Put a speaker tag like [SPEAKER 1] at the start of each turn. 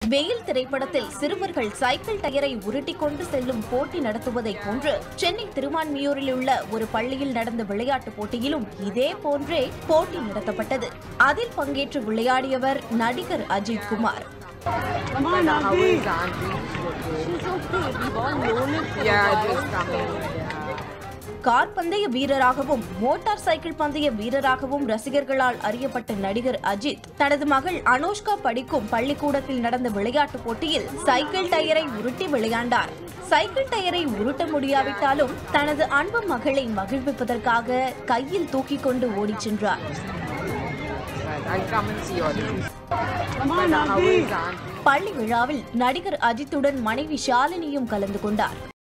[SPEAKER 1] வெயில் திரைப்படத்தில் சிறுவர்கள் சைக்கிள் டயரை உருட்டிக் கொண்டு செல்லும் போட்டி நடத்துவதைப் போன்று சென்னை திருமான்மியூரில் உள்ள ஒரு பள்ளியில் நடந்த விளையாட்டுப் போட்டியிலும் இதே போன்றே போட்டி நடத்தப்பட்டது அதில் பங்கேற்று விளையாடியவர் நடிகர் Ajith Kumar
[SPEAKER 2] Come on,
[SPEAKER 3] How
[SPEAKER 2] Auntie.
[SPEAKER 3] is Auntie?
[SPEAKER 2] She's okay. We've all known it for
[SPEAKER 3] Yeah,
[SPEAKER 2] a
[SPEAKER 3] just
[SPEAKER 2] while.
[SPEAKER 3] coming. Yeah.
[SPEAKER 1] Car பந்தய வீரராகவும் மோட்டார் சைக்கிள் பந்தய வீரராகவும் ரசிகர்களால் அறியப்பட்ட நடிகர் அஜித் தனது மகள் அனுஷ்கா படிக்கும் பள்ளிக்கூடத்தில் நடந்த விளையாட்டுப் போட்டியில் சைக்கிள் டயரை உருட்டி விளையாண்டார் சைக்கிள் டயரை உருட்ட முடியாவிட்டாலும் தனது அன்பு மகளை மகிழ்விப்பதற்காக கையில் தூக்கிக் கொண்டு ஓடிச் சென்றார்
[SPEAKER 3] But I'll come and see all this.
[SPEAKER 2] Come
[SPEAKER 3] But
[SPEAKER 2] on,
[SPEAKER 3] how
[SPEAKER 2] Auntie.
[SPEAKER 3] is Auntie?
[SPEAKER 1] பள்ளி விழாவில் நடிகர் அஜித்துடன் மனைவி ஷாலினியும் கலந்து கொண்டார்